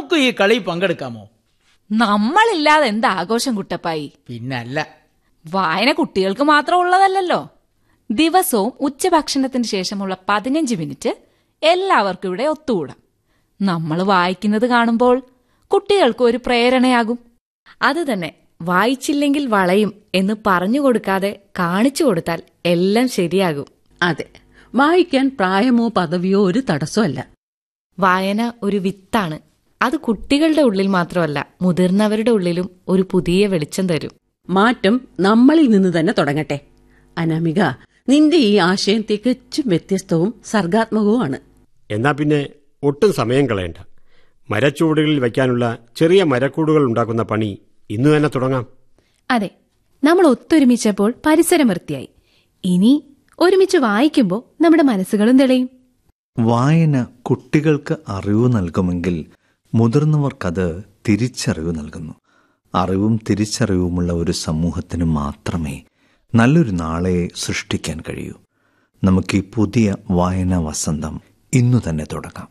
നമുക്കും ഈ കളി പങ്കെടുക്കാമോ നമ്മളില്ലാതെ എന്ത് ആഘോഷം കുട്ടപ്പായി പിന്നല്ല വായന കുട്ടികൾക്ക് മാത്രം ഉള്ളതല്ലല്ലോ ദിവസവും ഉച്ചഭക്ഷണത്തിന് ശേഷമുള്ള പതിനഞ്ച് മിനിറ്റ് എല്ലാവർക്കും ഇവിടെ ഒത്തുകൂടാം നമ്മൾ വായിക്കുന്നത് കാണുമ്പോൾ കുട്ടികൾക്ക് ഒരു പ്രേരണയാകും അത് തന്നെ വായിച്ചില്ലെങ്കിൽ വളയും എന്ന് പറഞ്ഞു കൊടുക്കാതെ കാണിച്ചു കൊടുത്താൽ എല്ലാം ശരിയാകും അതെ വായിക്കാൻ പ്രായമോ പദവിയോ ഒരു തടസ്സമല്ല വായന ഒരു വിത്താണ് അത് കുട്ടികളുടെ ഉള്ളിൽ മാത്രമല്ല മുതിർന്നവരുടെ ഉള്ളിലും ഒരു പുതിയ വെളിച്ചം തരും മാറ്റം നമ്മളിൽ നിന്ന് തന്നെ തുടങ്ങട്ടെ അനാമിക നിന്റെ ഈ ആശയം തികച്ചും വ്യത്യസ്തവും സർഗാത്മകവുമാണ് എന്നാ പിന്നെ ഒട്ടും സമയം കളയണ്ട മരച്ചുവടുകളിൽ വയ്ക്കാനുള്ള ചെറിയ മരക്കൂടുകൾ ഉണ്ടാക്കുന്ന പണി ഇന്നു തന്നെ തുടങ്ങാം അതെ നമ്മൾ ഒത്തൊരുമിച്ചപ്പോൾ പരിസരം വൃത്തിയായി ഇനി ഒരുമിച്ച് വായിക്കുമ്പോൾ നമ്മുടെ മനസ്സുകളും തെളിയും വായന കുട്ടികൾക്ക് അറിവ് നൽകുമെങ്കിൽ മുതിർന്നവർക്കത് തിരിച്ചറിവ് നൽകുന്നു അറിവും തിരിച്ചറിവുമുള്ള ഒരു സമൂഹത്തിന് മാത്രമേ നല്ലൊരു നാളെ സൃഷ്ടിക്കാൻ കഴിയൂ നമുക്ക് ഈ പുതിയ വായനാ വസന്തം ഇന്നു തന്നെ തുടങ്ങാം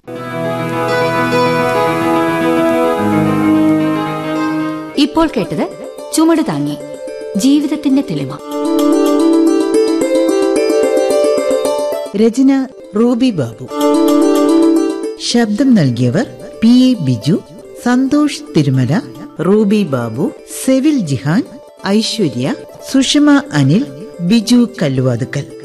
ഇപ്പോൾ കേട്ടത് ചുമട് താങ്ങി ജീവിതത്തിന്റെ തെളിമ രചന റൂബി ബാബു ശബ്ദം നൽകിയവർ പി എ ബിജു സന്തോഷ് തിരുമല റൂബി ബാബു സെവിൽ ജിഹാൻ ഐശ്വര്യ സുഷമ അനിൽ ബിജു കല്ലുവാതുക്കൽ